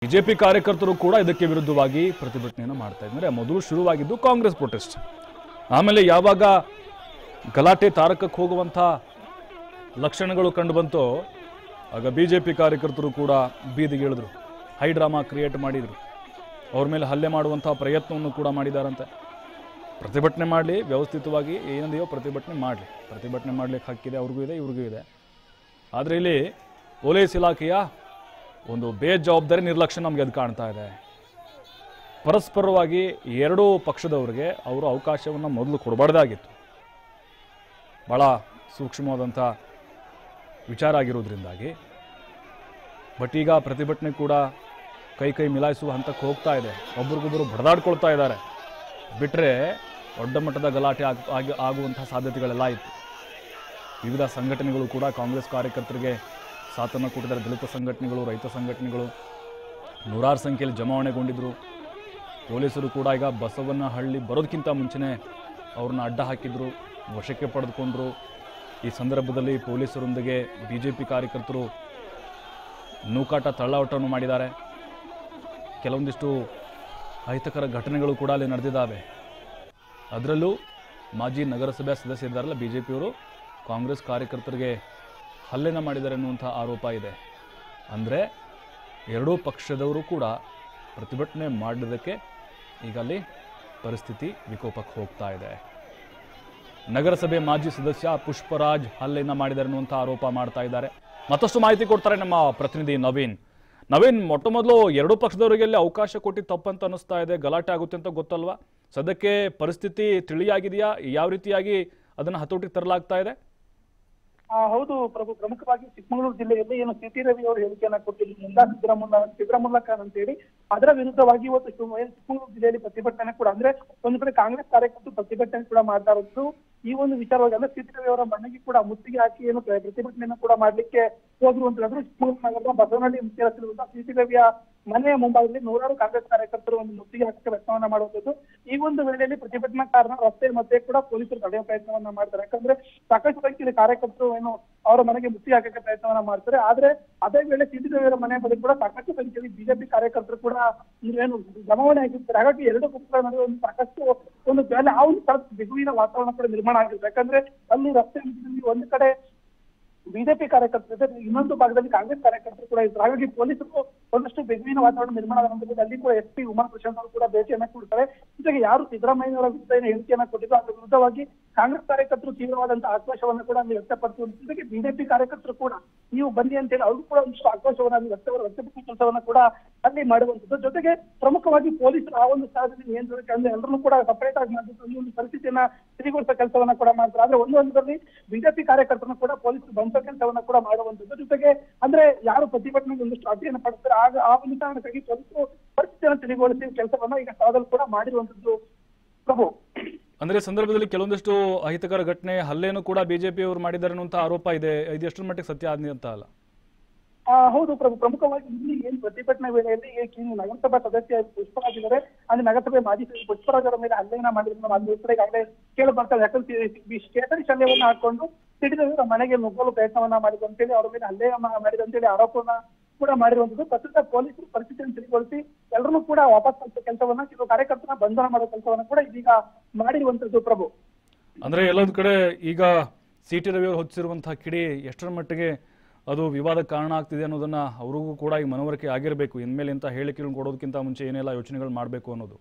BJP ಕಾರ್ಯಕರ್ತರು ಕೂಡ ಇದಕ್ಕೆ ವಿರುದ್ಧವಾಗಿ ಪ್ರತಿಭಟನೆಯನ್ನು ಮಾಡ್ತಾ ಇದ್ದಾರೆ ಮೊದಲು ಶುರುವಾಗಿದ್ದು ಕಾಂಗ್ರೆಸ್ ಪ್ರೊಟೆಸ್ಟ್ ಆಮೇಲೆ ಯಾವಾಗ ಗಲಾಟೆ ತಾರಕಕ್ಕೆ ಹೋಗುವಂಥ ಲಕ್ಷಣಗಳು ಕಂಡು ಬಂತು ಆಗ ಬಿ ಜೆ ಪಿ ಕಾರ್ಯಕರ್ತರು ಕೂಡ ಬೀದಿಗೆ ಇಳಿದ್ರು ಹೈ ಡ್ರಾಮಾ ಕ್ರಿಯೇಟ್ ಮಾಡಿದರು ಅವ್ರ ಮೇಲೆ ಹಲ್ಲೆ ಮಾಡುವಂಥ ಪ್ರಯತ್ನವನ್ನು ಕೂಡ ಮಾಡಿದಾರಂತೆ ಪ್ರತಿಭಟನೆ ಮಾಡಲಿ ವ್ಯವಸ್ಥಿತವಾಗಿ ಏನಿದೆಯೋ ಪ್ರತಿಭಟನೆ ಮಾಡಲಿ ಪ್ರತಿಭಟನೆ ಮಾಡಲಿಕ್ಕೆ ಹಕ್ಕಿದೆ ಅವ್ರಿಗೂ ಇದೆ ಇವ್ರಿಗೂ ಇದೆ ಆದರೆ ಇಲ್ಲಿ ಪೊಲೀಸ್ ಇಲಾಖೆಯ ಒಂದು ಬೇಜವಾಬ್ದಾರಿ ನಿರ್ಲಕ್ಷ್ಯ ನಮಗೆ ಅದು ಕಾಣ್ತಾ ಇದೆ ಪರಸ್ಪರವಾಗಿ ಎರಡೂ ಪಕ್ಷದವರಿಗೆ ಅವರು ಅವಕಾಶವನ್ನು ಮೊದಲು ಕೊಡಬಾರ್ದಾಗಿತ್ತು ಭಾಳ ಸೂಕ್ಷ್ಮವಾದಂಥ ವಿಚಾರ ಆಗಿರೋದ್ರಿಂದಾಗಿ ಬಟ್ ಈಗ ಪ್ರತಿಭಟನೆ ಕೂಡ ಕೈ ಕೈ ಮಿಲಾಯಿಸುವ ಹಂತಕ್ಕೆ ಹೋಗ್ತಾ ಇದೆ ಒಬ್ರಿಗೊಬ್ಬರು ಬಡದಾಡ್ಕೊಳ್ತಾ ಇದ್ದಾರೆ ಬಿಟ್ಟರೆ ದೊಡ್ಡ ಮಟ್ಟದ ಗಲಾಟೆ ಆಗ್ ಆಗಿ ಆಗುವಂಥ ಸಾಧ್ಯತೆಗಳೆಲ್ಲ ಇತ್ತು ವಿವಿಧ ಸಂಘಟನೆಗಳು ಕೂಡ ಕಾಂಗ್ರೆಸ್ ಕಾರ್ಯಕರ್ತರಿಗೆ ಸಾಥನ್ನು ಕೊಟ್ಟಿದ್ದಾರೆ ದಲಿತ ಸಂಘಟನೆಗಳು ರೈತ ಸಂಘಟನೆಗಳು ನೂರಾರು ಸಂಖ್ಯೆಯಲ್ಲಿ ಜಮಾವಣೆಗೊಂಡಿದ್ದರು ಪೊಲೀಸರು ಕೂಡ ಈಗ ಬಸವನಹಳ್ಳಿ ಬರೋದಕ್ಕಿಂತ ಮುಂಚೆನೇ ಅವ್ರನ್ನ ಅಡ್ಡ ಹಾಕಿದ್ರು ವಶಕ್ಕೆ ಪಡೆದುಕೊಂಡ್ರು ಈ ಸಂದರ್ಭದಲ್ಲಿ ಪೊಲೀಸರೊಂದಿಗೆ ಬಿ ಜೆ ಪಿ ಕಾರ್ಯಕರ್ತರು ನೂಕಾಟ ತಳ್ಳಾಟವನ್ನು ಮಾಡಿದ್ದಾರೆ ಕೆಲವೊಂದಿಷ್ಟು ಅಹಿತಕರ ಘಟನೆಗಳು ಕೂಡ ಅಲ್ಲಿ ನಡೆದಿದ್ದಾವೆ ಅದರಲ್ಲೂ ಮಾಜಿ ನಗರಸಭೆ ಸದಸ್ಯರಿದ್ದಾರಲ್ಲ ಬಿ ಜೆ ಪಿಯವರು ಕಾಂಗ್ರೆಸ್ ಕಾರ್ಯಕರ್ತರಿಗೆ ಹಲ್ಲೆನ ಮಾಡಿದ್ದಾರೆ ಅನ್ನುವಂಥ ಆರೋಪ ಇದೆ ಅಂದರೆ ಎರಡೂ ಪಕ್ಷದವರು ಕೂಡ ಪ್ರತಿಭಟನೆ ಮಾಡೋದಕ್ಕೆ ಈಗ ಅಲ್ಲಿ ಪರಿಸ್ಥಿತಿ ವಿಕೋಪಕ್ಕೆ ಹೋಗ್ತಾ ಇದೆ ನಗರಸಭೆ ಮಾಜಿ ಸದಸ್ಯ ಪುಷ್ಪರಾಜ್ ಹಲ್ಲೆಯನ್ನ ಮಾಡಿದ್ದಾರೆ ಅನ್ನುವಂಥ ಆರೋಪ ಮಾಡ್ತಾ ಇದ್ದಾರೆ ಮತ್ತಷ್ಟು ಮಾಹಿತಿ ಕೊಡ್ತಾರೆ ನಮ್ಮ ಪ್ರತಿನಿಧಿ ನವೀನ್ ನವೀನ್ ಮೊಟ್ಟ ಮೊದಲು ಎರಡೂ ಪಕ್ಷದವರಿಗೆ ಅಲ್ಲಿ ಅವಕಾಶ ಕೊಟ್ಟಿದ್ದು ತಪ್ಪಂತ ಅನಿಸ್ತಾ ಇದೆ ಗಲಾಟೆ ಆಗುತ್ತೆ ಅಂತ ಗೊತ್ತಲ್ವಾ ಸದ್ಯಕ್ಕೆ ಪರಿಸ್ಥಿತಿ ತಿಳಿಯಾಗಿದೆಯಾ ಯಾವ ರೀತಿಯಾಗಿ ಅದನ್ನು ಹತೋಟಿಗೆ ತರಲಾಗ್ತಾ ಇದೆ ಆ, ಹೌದು ಪ್ರಭು ಪ್ರಮುಖವಾಗಿ ಚಿಕ್ಕಮಗಳೂರು ಜಿಲ್ಲೆಯಲ್ಲಿ ಏನು ಸಿ ಟಿ ರವಿ ಅವರು ಹೇಳಿಕೆಯನ್ನ ಕೊಟ್ಟಿದ್ರು ಮುಂದಾ ಸಿದ್ದರಾಮುಲ್ಲ ಸಿದ್ದರಾಮುಲ್ಲ ಖಾನ್ ಅಂತ ಹೇಳಿ ಅದರ ವಿರುದ್ಧವಾಗಿ ಇವತ್ತು ಶಿವ- ಏನು ಚಿಕ್ಕಮಗಳೂರು ಜಿಲ್ಲೆಯಲ್ಲಿ ಪ್ರತಿಭಟನೆ ಕೂಡ ಅಂದ್ರೆ ಒಂದು ಕಡೆ ಕಾಂಗ್ರೆಸ್ ಕಾರ್ಯಕರ್ತರು ಪ್ರತಿಭಟನೆ ಕೂಡ ಮಾಡ್ತಾ ಇರೋದು ಈ ಒಂದು ವಿಚಾರವಾಗಿ ಅಂದ್ರೆ ಸಿ ಟಿ ರವಿ ಅವರ ಮನೆಗೆ ಕೂಡ ಮುತ್ತಿಗೆ ಹಾಕಿ ಏನು ಪ್ರ- ಪ್ರತಿಭಟನೆಯನ್ನು ಕೂಡ ಮಾಡ್ಲಿಕ್ಕೆ ಹೋದ್ರು ಅಂತ ಹೇಳಿದ್ರು ಚಿಕ್ಕಮಗಳೂರು ನಗರದ ಬಸವನಹಳ್ಳಿ ಮುಖ್ಯ ರಸ್ತೆಯಲ್ಲಿರುವಂತಹ ಸಿ ಟಿ ರವಿಯ ಮನೆಯ ಮುಂಭಾಗದಲ್ಲಿ ನೂರಾರು ಕಾಂಗ್ರೆಸ್ ಕಾರ್ಯಕರ್ತರು ಒಂದು ಮುತ್ತಿಗೆ ಹಾಕಕ್ಕೆ ಪ್ರಯತ್ನವನ್ನ ಮಾಡುವಂಥದ್ದು ಈ ಒಂದು ವೇಳೆಯಲ್ಲಿ ಪ್ರತಿಭಟನಾಕಾರನ ರಸ್ತೆ ಮಧ್ಯೆ ಕೂಡ ಪೊಲೀಸರು ತಡೆಯುವ ಪ್ರಯತ್ನವನ್ನ ಮಾಡ್ತಾರೆ ಯಾಕಂದ್ರೆ ಸಾಕಷ್ಟು ಸಂಖ್ಯೆಯಲ್ಲಿ ಕಾರ್ಯಕರ್ತರು ಏನು ಅವರ ಮನೆಗೆ ಮುತ್ತಿಗೆ ಹಾಕಕ್ಕೆ ಪ್ರಯತ್ನವನ್ನ ಮಾಡ್ತಾರೆ ಆದ್ರೆ ಅದೇ ವೇಳೆ ಸಿದ್ದರಾಮಯ್ಯ ಮನೆ ಬಳಿ ಕೂಡ ಸಾಕಷ್ಟು ಸಂಖ್ಯೆಯಲ್ಲಿ ಬಿಜೆಪಿ ಕಾರ್ಯಕರ್ತರು ಕೂಡ ಏನು ಜಮಾವಣೆ ಆಗಿರ್ತಾರೆ ಹಾಗಾಗಿ ಎರಡು ಪಕ್ಷಗಳ ನಡುವೆ ಒಂದು ಸಾಕಷ್ಟು ಒಂದು ಬೇಲೆ ಆ ಒಂದು ಸ್ಥಳದ ಬಿಗುವಿನ ವಾತಾವರಣ ಕೂಡ ನಿರ್ಮಾಣ ಆಗಿರುತ್ತೆ ಯಾಕಂದ್ರೆ ಅಲ್ಲಿ ರಸ್ತೆ ಮಧ್ಯದಲ್ಲಿ ಒಂದು ಕಡೆ ಬಿಜೆಪಿ ಕಾರ್ಯಕರ್ತರು ಜೊತೆ ಇನ್ನೊಂದು ಭಾಗದಲ್ಲಿ ಕಾಂಗ್ರೆಸ್ ಕಾರ್ಯಕರ್ತರು ಕೂಡ ಇದ್ರು ಹಾಗಾಗಿ ಪೊಲೀಸರು ಒಂದಷ್ಟು ಬೆಗುವಿನ ವಾತಾವರಣ ನಿರ್ಮಾಣ ಆದ ನಂತರದಲ್ಲಿ ಅಲ್ಲಿ ಕೂಡ ಎಸ್ ಪಿ ಉಮಾ ಪ್ರಶಾಂತ್ ಅವರು ಕೂಡ ಭೇಟಿಯನ್ನ ಕೊಡ್ತಾರೆ ಜೊತೆಗೆ ಯಾರು ಸಿದ್ದರಾಮಯ್ಯ ಅವರ ವಿರುದ್ಧ ಏನು ಹೇಳಿಕೆಯನ್ನ ಕೊಟ್ಟಿದ್ರು ಅದರ ವಿರುದ್ಧವಾಗಿ ಕಾಂಗ್ರೆಸ್ ಕಾರ್ಯಕರ್ತರು ತೀವ್ರವಾದಂತಹ ಆಕ್ರೋಶವನ್ನು ಕೂಡ ಅಲ್ಲಿ ವ್ಯಕ್ತಪಡಿಸುವ ಜೊತೆಗೆ ಬಿಜೆಪಿ ಕಾರ್ಯಕರ್ತರು ಕೂಡ ನೀವು ಬನ್ನಿ ಅಂತ ಹೇಳಿ ಅವರು ಕೂಡ ಒಂದಿಷ್ಟು ಆಕ್ರೋಶವನ್ನ ಅಲ್ಲಿ ವ್ಯಕ್ತ ವ್ಯಕ್ತಪಡಿಸುವ ಕೆಲಸವನ್ನ ಕೂಡ ಅಲ್ಲಿ ಮಾಡುವಂಥದ್ದು ಜೊತೆಗೆ ಪ್ರಮುಖವಾಗಿ ಪೊಲೀಸರು ಆ ಒಂದು ಸ್ಥಳದಲ್ಲಿ ನಿಯಂತ್ರಣಕ್ಕೆ ಅಂದ್ರೆ ಎಲ್ಲರನ್ನೂ ಕೂಡ ಸಪರೇಟ್ ಆಗಿ ಮಾಡಿಬಿಟ್ಟು ಈ ಒಂದು ಪರಿಸ್ಥಿತಿಯನ್ನ ತಿಳಿಗೊಳಿಸೋ ಕೆಲಸವನ್ನ ಕೂಡ ಮಾಡ್ತಾರೆ ಆದ್ರೆ ಒಂದು ಹಂತದಲ್ಲಿ ಬಿಜೆಪಿ ಕಾರ್ಯಕರ್ತರನ್ನ ಕೂಡ ಪೊಲೀಸರು ಬಂಧಿಸೋ ಕೆಲಸವನ್ನ ಕೂಡ ಮಾಡುವಂಥದ್ದು ಜೊತೆಗೆ ಅಂದ್ರೆ ಯಾರು ಪ್ರತಿಭಟನೆಗೆ ಒಂದಿಷ್ಟು ಅರ್ಜಿಯನ್ನು ಪಡಿಸ್ತಾರೆ ಆಗ ಆ ಒಂದು ಕಾರಣಕ್ಕಾಗಿ ಪೊಲೀಸರು ಪರಿಸ್ಥಿತಿಯನ್ನು ತಿಳಿಗೊಳಿಸಿ ಕೆಲಸವನ್ನ ಈಗ ಸ್ಥಳದಲ್ಲಿ ಕೂಡ ಮಾಡಿರುವಂತದ್ದು ಪ್ರಭು ಅಂದ್ರೆ ಈ ಸಂದರ್ಭದಲ್ಲಿ ಕೆಲವೊಂದಿಷ್ಟು ಅಹಿತಕರ ಘಟನೆ ಹಲ್ಲೆಯನ್ನು ಕೂಡ ಬಿಜೆಪಿ ಅವರು ಮಾಡಿದ್ದಾರೆ ಅನ್ನುವಂಥ ಆರೋಪ ಇದೆ ಇದು ಎಷ್ಟರ ಮಟ್ಟಿಗೆ ಸತ್ಯ ಆದ್ನಿ ಅಂತ ಅಲ್ಲ ಆ, ಹೌದು ಪ್ರಭು ಪ್ರಮುಖವಾಗಿ ಇಲ್ಲಿ ಏನ್ ಪ್ರತಿಭಟನೆ ವೇಳೆಯಲ್ಲಿ ಈ ಕಿ- ನಗರಸಭಾ ಸದಸ್ಯ ಪುಷ್ಪರಾಜ್ ಇದ್ದಾರೆ ಅಂದ್ರೆ ನಗರಸಭೆ ಮಾಜಿ ಸದಸ್ಯ ಪುಷ್ಪರಾಜ್ ಅವರ ಮೇಲೆ ಹಲ್ಲೆಯನ್ನ ಮಾಡಿದ್ರು ಮಾಧ್ಯಮ ಈಗಾಗಲೇ ಕೇಳಿ ಬರ್ತಾರೆ ಯಾಕಂದ್ರೆ ಈ ಸ್ಟೇಟರಿ ಶಲ್ಯವನ್ನ ಹಾಕೊಂಡು ಸಿಡಿದ ಮನೆಗೆ ನುಗ್ಗಲು ಪ್ರಯತ್ನವನ್ನ ಮಾಡಿದ್ರು ಅಂತೇಳಿ ಅವರ ಮೇಲೆ ಹಲ್ಲೆ ಮಾ- ಮಾಡಿದ್ರು ಅಂತೇಳಿ ಆರೋಪವನ್ನ ಕೂಡ ಮಾಡಿರುವಂತದ್ದು ಪ್ರಸ್ತುತ ಪೊಲೀಸರು ಪರಿಸ್ಥಿತಿಯನ್ನು ತಿಳಿಗೊಳಿಸಿ ಎಲ್ಲರನ್ನೂ ಕೂಡ ವಾಪಸ್ ಕಳಿಸೋ ಕೆಲಸವನ್ನ ಕೆಲವು ಕಾರ್ಯಕರ್ತರನ್ನ ಬಂಧನ ಮಾಡೋ ಕೆಲಸವನ್ನ ಕೂಡ ಇದೀಗ ಮಾಡಿರುವಂತದ್ದು ಪ್ರಭು ಅಂದ್ರೆ ಎಲ್ಲೊಂದ್ ಕಡೆ ಈಗ ಸಿ ಟಿ ರವಿ ಅವರು ಹೊಚ್ಚಿರುವಂತಹ ಕಿಡಿ ಎಷ್ಟರ ಮಟ್ಟಿಗೆ ಅದು ವಿವಾದ ಕಾರಣ ಆಗ್ತಿದೆ ಅನ್ನೋದನ್ನ ಅವ್ರಿಗೂ ಕೂಡ ಈಗ ಮನವರಿಕೆ ಆಗಿರಬೇಕು ಇನ್ಮೇಲೆ ಇಂಥ ಹೇಳಿಕೆಗಳನ್ನು ಕೊಡೋದಕ್ಕಿಂತ ಮುಂಚೆ ಏನೆಲ್ಲ ಯೋಚನೆಗಳು ಮಾಡಬೇಕು ಅನ್ನೋದು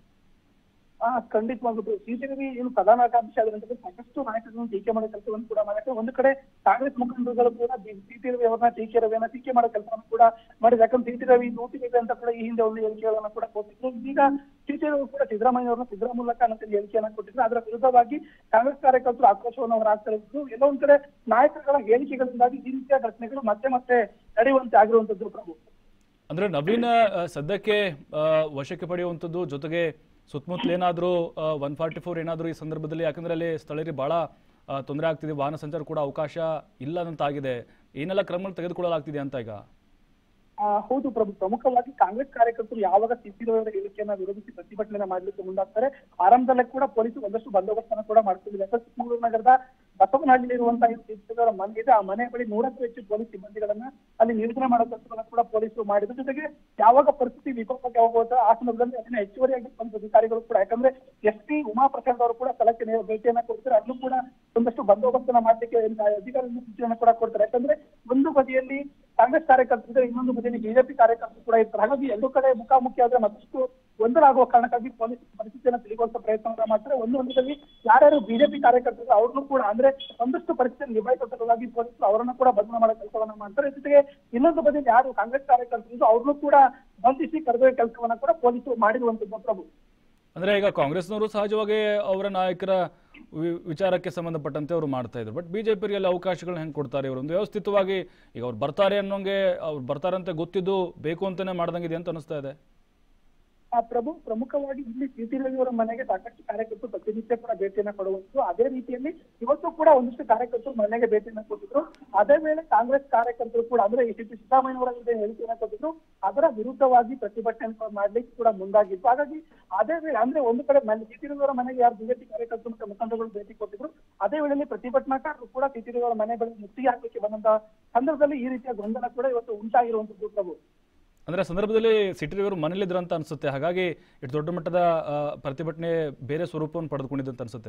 ಆ ಖಂಡಿತವಾಗ್ಲೂ ಸಿಸಿಟಿವಿ ಏನು ಪ್ರಧಾನ ಆಕಾಂಕ್ಷೆ ಆಗಿರುವಂತದ್ದು ಸಾಕಷ್ಟು ನಾಯಕರನ್ನು ಟೀಕೆ ಮಾಡೋ ಕೆಲಸವನ್ನು ಕೂಡ ಮಾಡಕ್ಕೆ ಒಂದು ಕಡೆ ಕಾಂಗ್ರೆಸ್ ಮುಖಂಡರುಗಳು ಕೂಡ ಸಿಟಿ ರವಿ ಅವರನ್ನ ಟೀಕೆ ರವಿಯನ್ನ ಟೀಕೆ ಮಾಡೋ ಕೆಲಸವನ್ನು ಕೂಡ ಮಾಡಿದ್ರು ಯಾಕಂದ್ರೆ ಸಿಟಿ ರವಿ ನೂಟಿ ರವಿ ಅಂತ ಕೂಡ ಈ ಹಿಂದೆ ಒಂದು ಹೇಳಿಕೆಗಳನ್ನ ಕೂಡ ಕೊಟ್ಟಿದ್ರು ಈಗ ಸಿಟಿ ರವಿ ಕೂಡ ಸಿದ್ದರಾಮಯ್ಯ ಅವರನ್ನ ಸಿದ್ದರಾಮಯ್ಯ ಮೂಲಕ ಅಂತ ಹೇಳಿಕೆಯನ್ನ ಕೊಟ್ಟಿದ್ರು ಅದರ ವಿರುದ್ಧವಾಗಿ ಕಾಂಗ್ರೆಸ್ ಕಾರ್ಯಕರ್ತರು ಆಕ್ರೋಶವನ್ನು ಅವರು ಆಗ್ತಾ ಇದ್ರು ಎಲ್ಲೋ ಒಂದ್ ಕಡೆ ನಾಯಕರುಗಳ ಹೇಳಿಕೆಗಳಿಂದಾಗಿ ಈ ರೀತಿಯ ಘಟನೆಗಳು ಮತ್ತೆ ಮತ್ತೆ ನಡೆಯುವಂತೆ ಆಗಿರುವಂತದ್ದು ಪ್ರಭು ಅಂದ್ರೆ ನವೀನ ಆ, ಸದ್ಯಕ್ಕೆ ಆ, ವಶಕ್ಕೆ ಪಡೆಯುವಂಥದ್ದು ಜೊತೆಗೆ ಸುತ್ತಮುತ್ತಲು ಏನಾದರೂ ಒನ್ ಫಾರ್ಟಿ ಫೋರ್ ಏನಾದರೂ ಈ ಸಂದರ್ಭದಲ್ಲಿ ಯಾಕಂದ್ರೆ ಅಲ್ಲಿ ಸ್ಥಳೀಯರಿಗೆ ಭಾಳ ತೊಂದರೆ ಆಗ್ತಿದೆ ವಾಹನ ಸಂಚಾರ ಕೂಡ ಅವಕಾಶ ಇಲ್ಲದಂತಾಗಿದೆ ಏನೆಲ್ಲ ಕ್ರಮಗಳು ತೆಗೆದುಕೊಳ್ಳಲಾಗ್ತಿದೆ ಅಂತ ಈಗ ಆ, ಹೌದು ಪ್ರಭು ಪ್ರಮುಖವಾಗಿ ಕಾಂಗ್ರೆಸ್ ಕಾರ್ಯಕರ್ತರು ಯಾವಾಗ ಸಿಸಿರವರ ಹೇಳಿಕೆಯನ್ನ ವಿರೋಧಿಸಿ ಪ್ರತಿಭಟನೆ ಮಾಡ್ಲಿಕ್ಕೆ ಮುಂದಾಗ್ತಾರೆ ಆರಂಭದಲ್ಲೇ ಕೂಡ ಪೊಲೀಸರು ಒಂದಷ್ಟು ಬಂದೋಬಸ್ತನ್ನ ಕೂಡ ಮಾಡ್ತಿದ್ದಾರೆ ಯಾಕಂದ್ರೆ ಚಿಕ್ಕಮಗಳೂರು ನಗರದ ಬಸವನಹಳ್ಳಿಲಿರುವಂತಹ ಸಿಸಿರವರ ಮನೆ ಇದೆ ಆ ಮನೆ ಬಳಿ ನೂರಕ್ಕೂ ಹೆಚ್ಚು ಪೊಲೀಸ್ ಸಿಬ್ಬಂದಿಗಳನ್ನ ಅಲ್ಲಿ ನಿಯೋಜನೆ ಮಾಡೋ ಕೆಲಸವನ್ನ ಕೂಡ ಪೊಲೀಸರು ಮಾಡಿದ್ರು ಜೊತೆಗೆ ಯಾವಾಗ ಪರಿಸ್ಥಿತಿ ವಿಕೋಪಕ್ಕೆ ಹೋಗುವಂತ ಆ ಸಂದರ್ಭದಲ್ಲಿ ಅಲ್ಲಿನ ಹೆಚ್ಚುವರಿಯಾಗಿ ಬಂದ ಅಧಿಕಾರಿಗಳು ಕೂಡ ಯಾಕಂದ್ರೆ ಎಸ್ ಪಿ ಉಮಾಪ್ರಸಾದ್ ಅವರು ಕೂಡ ಸ್ಥಳಕ್ಕೆ ನೇರ ಭೇಟಿಯನ್ನ ಕೊಡ್ತಾರೆ ಅಲ್ಲೂ ಕೂಡ ಒಂದಷ್ಟು ಬಂದೋಬಸ್ತನ್ನ ಮಾಡ್ಲಿಕ್ಕೆ ಅಧಿಕಾರಿಗಳು ಸೂಚನೆ ಕೂಡ ಕೊಡ್ತಾರೆ ಯಾಕಂದ್ರೆ ಒಂದು ಬದಿಯಲ್ಲಿ ಕಾಂಗ್ರೆಸ್ ಕಾರ್ಯಕರ್ತರು ಇನ್ನೊಂದು ಬದಿಯಲ್ಲಿ ಬಿಜೆಪಿ ಕಾರ್ಯಕರ್ತರು ಕೂಡ ಇರ್ತಾರೆ ಹಾಗಾಗಿ ಎರಡು ಕಡೆ ಮುಖಾಮುಖಿ ಆದ್ರೆ ಮತ್ತಷ್ಟು ಗೊಂದಲಾಗುವ ಕಾರಣಕ್ಕಾಗಿ ಪೊಲೀಸ್ ಪರಿಸ್ಥಿತಿಯನ್ನು ತಿಳಿಗೊಳಿಸುವ ಪ್ರಯತ್ನ ಮಾಡ್ತಾರೆ ಒಂದು ಹಂತದಲ್ಲಿ ಯಾರ್ಯಾರು ಬಿಜೆಪಿ ಕಾರ್ಯಕರ್ತರು ಅವ್ರನ್ನು ಕೂಡ ಅಂದ್ರೆ ಒಂದಷ್ಟು ಪರಿಸ್ಥಿತಿಯನ್ನು ನಿಭಾಯಿಸುವ ಸಲುವಾಗಿ ಪೊಲೀಸರು ಅವರನ್ನ ಕೂಡ ಬಂಧನ ಮಾಡೋ ಕೆಲಸವನ್ನ ಮಾಡ್ತಾರೆ ಜೊತೆಗೆ ಇನ್ನೊಂದು ಬದಿಯಲ್ಲಿ ಯಾರು ಕಾಂಗ್ರೆಸ್ ಕಾರ್ಯಕರ್ತರು ಅವ್ರನ್ನು ಕೂಡ ಬಂಧಿಸಿ ಕರೆದೊಯ್ಯೋ ಕೆಲಸವನ್ನ ಕೂಡ ಪೊಲೀಸರು ಮಾಡಿರುವಂತದ್ದು ಪ್ರಭು ಅಂದರೆ ಈಗ ಕಾಂಗ್ರೆಸ್ನವರು ಸಹಜವಾಗಿ ಅವರ ನಾಯಕರ ವಿ- ವಿಚಾರಕ್ಕೆ ಸಂಬಂಧಪಟ್ಟಂತೆ ಅವರು ಮಾಡ್ತಾ ಇದ್ರು ಬಟ್ ಬಿಜೆಪಿಗೆ ಅಲ್ಲಿ ಅವಕಾಶಗಳನ್ನ ಹೆಂಗೆ ಕೊಡ್ತಾರೆ ಇವರು ಒಂದು ವ್ಯವಸ್ಥಿತವಾಗಿ ಈಗ ಅವ್ರು ಬರ್ತಾರೆ ಅನ್ನೋಂಗೆ ಅವ್ರು ಬರ್ತಾರೆ ಅಂತ ಗೊತ್ತಿದ್ದು ಬೇಕು ಅಂತಾನೆ ಮಾಡ್ದಂಗಿದೆ ಅಂತ ಅನಿಸ್ತಾ ಇದೆ ಆ ಪ್ರಭು ಪ್ರಮುಖವಾಗಿ ಇಲ್ಲಿ ಸಿಟಿ ರವಿಯವರ ಮನೆಗೆ ಸಾಕಷ್ಟು ಕಾರ್ಯಕರ್ತರು ಪ್ರತಿನಿತ್ಯ ಕೂಡ ಭೇಟಿಯನ್ನ ಕೊಡುವಂತು ಅದೇ ರೀತಿಯಲ್ಲಿ ಇವತ್ತು ಕೂಡ ಒಂದಿಷ್ಟು ಕಾರ್ಯಕರ್ತರು ಮನೆಗೆ ಭೇಟಿಯನ್ನ ಕೊಟ್ಟಿದ್ರು ಅದೇ ವೇಳೆ ಕಾಂಗ್ರೆಸ್ ಕಾರ್ಯಕರ್ತರು ಕೂಡ ಅಂದ್ರೆ ಈ ಸಿ ಸಿದ್ದರಾಮಯ್ಯವರ ವಿರುದ್ಧ ಹೇಳಿಕೆಯನ್ನ ಕೊಟ್ಟಿದ್ರು ಅದರ ವಿರುದ್ಧವಾಗಿ ಪ್ರತಿಭಟನೆ ಮಾಡ್ಲಿಕ್ಕೆ ಕೂಡ ಮುಂದಾಗಿತ್ತು ಹಾಗಾಗಿ ಅದೇ ವೇಳೆ ಅಂದ್ರೆ ಒಂದು ಕಡೆ ಮನೆ ಸಿಟಿ ರವಿಯವರ ಮನೆಗೆ ಯಾರು ಬಿಜೆಪಿ ಕಾರ್ಯಕರ್ತರು ಮತ್ತು ಮುಖಂಡರುಗಳು ಭೇಟಿ ಕೊಟ್ಟಿದ್ರು ಅದೇ ವೇಳೆಯಲ್ಲಿ ಪ್ರತಿಭಟನಾಕಾರರು ಕೂಡ ಸಿಟಿ ರವಿಯವರ ಮನೆ ಬಳಿ ಮುತ್ತಿಗೆ ಹಾಕಲಿಕ್ಕೆ ಬಂದಂತ ಸಂದರ್ಭದಲ್ಲಿ ಈ ರೀತಿಯ ಗೊಂದಲ ಕೂಡ ಇವತ್ತು ಉಂಟಾಗಿರುವಂತದ್ದು ಪ್ರಭು ಅಂದರೆ ಆ ಸಂದರ್ಭದಲ್ಲಿ ಸಿಟಿ ರವಿಯವರು ಮನೇಲಿದ್ರು ಅಂತ ಅನಿಸುತ್ತೆ ಹಾಗಾಗಿ ಇಷ್ಟು ದೊಡ್ಡ ಮಟ್ಟದ ಆ, ಪ್ರತಿಭಟನೆ ಬೇರೆ ಸ್ವರೂಪವನ್ನು ಪಡೆದುಕೊಂಡಿದ್ದಂತ ಅನಿಸುತ್ತೆ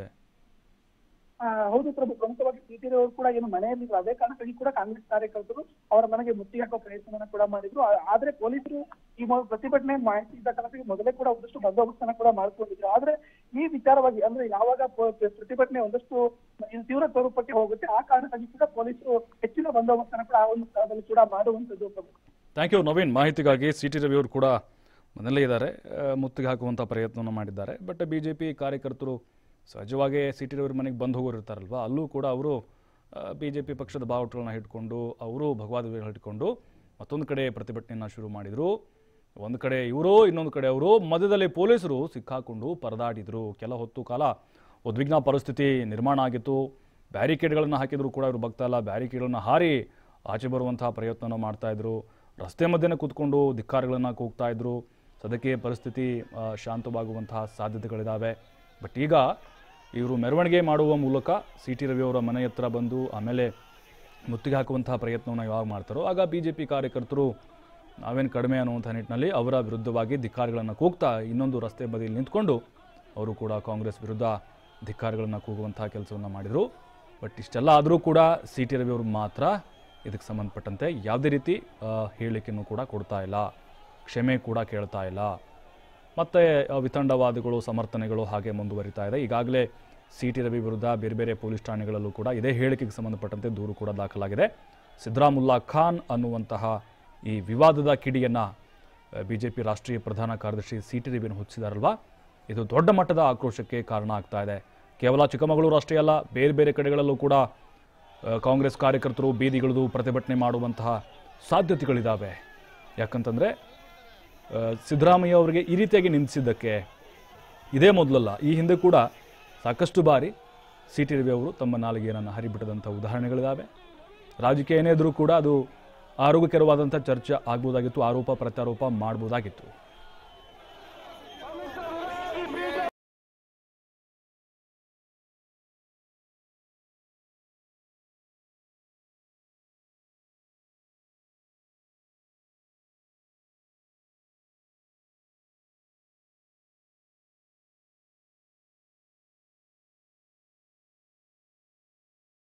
ಆ, ಹೌದು ಪ್ರಭು ಪ್ರಮುಖವಾಗಿ ಸಿಟಿ ಅವರು ಕೂಡ ಏನು ಮನೆಯಲ್ಲಿ ಅದೇ ಕಾರಣಕ್ಕಾಗಿ ಕೂಡ ಕಾಂಗ್ರೆಸ್ ಕಾರ್ಯಕರ್ತರು ಅವರ ಮನೆಗೆ ಮುತ್ತಿಗೆ ಹಾಕೋ ಪ್ರಯತ್ನವನ್ನ ಕೂಡ ಮಾಡಿದ್ರು ಆ- ಆದ್ರೆ ಪೊಲೀಸರು ಈ ಮೊ- ಪ್ರತಿಭಟನೆ ಮಾಹಿತಿ ಇದ್ದ ಕಾರಣಕ್ಕಾಗಿ ಮೊದಲೇ ಕೂಡ ಒಂದಷ್ಟು ಬಂದೋಬಸ್ತನ್ನ ಕೂಡ ಮಾಡ್ಕೊಂಡಿದ್ರು ಆದ್ರೆ ಈ ವಿಚಾರವಾಗಿ ಅಂದ್ರೆ ಯಾವಾಗ ಪ- ಪ್ರತಿಭಟನೆ ಒಂದಷ್ಟು ಇದು ತೀವ್ರ ಸ್ವರೂಪಕ್ಕೆ ಹೋಗುತ್ತೆ ಆ ಕಾರಣಕ್ಕಾಗಿ ಕೂಡ ಪೊಲೀಸರು ಹೆಚ್ಚಿನ ಬಂದೋಬಸ್ತನ್ನ ಕೂಡ ಆ ಒಂದು ಸ್ಥಳದಲ್ಲಿ ಕೂಡ ಮಾಡುವಂತದ್ದು ಪ್ರಭು ಥ್ಯಾಂಕ್ ಯು ನವೀನ್ ಮಾಹಿತಿಗಾಗಿ ಸಿ ಟಿ ರವಿಯವರು ಕೂಡ ಮನೆಯಲ್ಲೇ ಇದ್ದಾರೆ ಆ, ಮುತ್ತಿಗೆ ಹಾಕುವಂಥ ಪ್ರಯತ್ನವನ್ನು ಮಾಡಿದ್ದಾರೆ ಬಟ್ ಬಿ ಜೆ ಪಿ ಕಾರ್ಯಕರ್ತರು ಸಹಜವಾಗಿ ಸಿ ಟಿ ರವಿಯವ್ರ ಮನೆಗೆ ಬಂದು ಹೋಗೋರು ಇರ್ತಾರಲ್ವ ಅಲ್ಲೂ ಕೂಡ ಅವರು ಬಿ ಜೆ ಪಿ ಪಕ್ಷದ ಬಾವುಟಗಳನ್ನ ಇಟ್ಕೊಂಡು ಅವರು ಭಗವಾದ ಇಟ್ಕೊಂಡು ಮತ್ತೊಂದು ಕಡೆ ಪ್ರತಿಭಟನೆಯನ್ನು ಶುರು ಮಾಡಿದರು ಒಂದು ಕಡೆ ಇವರು ಇನ್ನೊಂದು ಕಡೆ ಅವರು ಮಧ್ಯದಲ್ಲಿ ಪೊಲೀಸರು ಸಿಕ್ಕಾಕೊಂಡು ಪರದಾಡಿದರು ಕೆಲ ಹೊತ್ತು ಕಾಲ ಉದ್ವಿಗ್ನ ಪರಿಸ್ಥಿತಿ ನಿರ್ಮಾಣ ಆಗಿತ್ತು ಬ್ಯಾರಿಕೇಡ್ಗಳನ್ನು ಹಾಕಿದ್ರು ಕೂಡ ಇವರು ಭಕ್ತ ಅಲ್ಲ ಬ್ಯಾರಿಕೇಡ್ಗಳನ್ನು ಹಾರಿ ಆಚೆ ಬರುವಂತಹ ಪ್ರಯತ್ನವನ್ನು ಮಾಡ್ತಾ ಇದ್ರು ರಸ್ತೆ ಮಧ್ಯೆ ಕೂತ್ಕೊಂಡು ಧಿಕ್ಕಾರಗಳನ್ನು ಕೂಗ್ತಾ ಇದ್ರು ಸದ್ಯಕ್ಕೆ ಪರಿಸ್ಥಿತಿ ಆ, ಶಾಂತವಾಗುವಂತಹ ಸಾಧ್ಯತೆಗಳಿದ್ದಾವೆ ಬಟ್ ಈಗ ಇವರು ಮೆರವಣಿಗೆ ಮಾಡುವ ಮೂಲಕ ಸಿ ಟಿ ರವಿಯವರ ಮನೆ ಹತ್ರ ಬಂದು ಆಮೇಲೆ ಮುತ್ತಿಗೆ ಹಾಕುವಂತಹ ಪ್ರಯತ್ನವನ್ನು ಯಾವಾಗ ಮಾಡ್ತಾರೋ ಆಗ ಬಿ ಜೆ ಪಿ ಕಾರ್ಯಕರ್ತರು ನಾವೇನು ಕಡಿಮೆ ಅನ್ನುವಂಥ ನಿಟ್ಟಿನಲ್ಲಿ ಅವರ ವಿರುದ್ಧವಾಗಿ ಧಿಕ್ಕಾರಗಳನ್ನು ಕೂಗ್ತಾ ಇನ್ನೊಂದು ರಸ್ತೆ ಬದಿಯಲ್ಲಿ ನಿಂತ್ಕೊಂಡು ಅವರು ಕೂಡ ಕಾಂಗ್ರೆಸ್ ವಿರುದ್ಧ ಧಿಕ್ಕಾರಗಳನ್ನು ಕೂಗುವಂತಹ ಕೆಲಸವನ್ನು ಮಾಡಿದರು ಬಟ್ ಇಷ್ಟೆಲ್ಲ ಆದರೂ ಕೂಡ ಸಿ ಟಿ ರವಿಯವರು ಮಾತ್ರ ಇದಕ್ಕೆ ಸಂಬಂಧಪಟ್ಟಂತೆ ಯಾವುದೇ ರೀತಿ ಆ, ಹೇಳಿಕೆಯನ್ನು ಕೂಡ ಕೊಡ್ತಾ ಇಲ್ಲ ಕ್ಷಮೆ ಕೂಡ ಕೇಳ್ತಾ ಇಲ್ಲ ಮತ್ತು ವಿತಂಡವಾದಿಗಳು ಸಮರ್ಥನೆಗಳು ಹಾಗೆ ಮುಂದುವರಿತಾ ಇದೆ ಈಗಾಗಲೇ ಸಿ ಟಿ ರವಿ ವಿರುದ್ಧ ಬೇರೆ ಬೇರೆ ಪೊಲೀಸ್ ಠಾಣೆಗಳಲ್ಲೂ ಕೂಡ ಇದೇ ಹೇಳಿಕೆಗೆ ಸಂಬಂಧಪಟ್ಟಂತೆ ದೂರು ಕೂಡ ದಾಖಲಾಗಿದೆ ಸಿದ್ದರಾಮುಲ್ಲಾ ಖಾನ್ ಅನ್ನುವಂತಹ ಈ ವಿವಾದದ ಕಿಡಿಯನ್ನು ಬಿ ಜೆ ಪಿ ರಾಷ್ಟ್ರೀಯ ಪ್ರಧಾನ ಕಾರ್ಯದರ್ಶಿ ಸಿ ಟಿ ರವಿಯನ್ನು ಹುಚ್ಚಿದಾರಲ್ವಾ ಇದು ದೊಡ್ಡ ಮಟ್ಟದ ಆಕ್ರೋಶಕ್ಕೆ ಕಾರಣ ಆಗ್ತಾ ಇದೆ ಕೇವಲ ಚಿಕ್ಕಮಗಳೂರು ಅಷ್ಟೇ ಅಲ್ಲ ಬೇರೆ ಬೇರೆ ಕಡೆಗಳಲ್ಲೂ ಕೂಡ ಆ, ಕಾಂಗ್ರೆಸ್ ಕಾರ್ಯಕರ್ತರು ಬೀದಿಗಿಳಿದು ಪ್ರತಿಭಟನೆ ಮಾಡುವಂತಹ ಸಾಧ್ಯತೆಗಳಿದ್ದಾವೆ ಯಾಕಂತಂದರೆ ಆ, ಸಿದ್ದರಾಮಯ್ಯ ಅವರಿಗೆ ಈ ರೀತಿಯಾಗಿ ನಿಂದಿಸಿದ್ದಕ್ಕೆ ಇದೇ ಮೊದಲಲ್ಲ ಈ ಹಿಂದೆ ಕೂಡ ಸಾಕಷ್ಟು ಬಾರಿ ಸಿ ಟಿ ರವಿ ಅವರು ತಮ್ಮ ನಾಲಿಗೆಯನ್ನು ಹರಿಬಿಟ್ಟದಂಥ ಉದಾಹರಣೆಗಳಿದ್ದಾವೆ ರಾಜಕೀಯ ಏನೇ ಇದ್ರೂ ಕೂಡ ಅದು ಆರೋಗ್ಯಕರವಾದಂಥ ಚರ್ಚೆ ಆಗ್ಬೋದಾಗಿತ್ತು ಆರೋಪ ಪ್ರತ್ಯಾರೋಪ ಮಾಡ್ಬೋದಾಗಿತ್ತು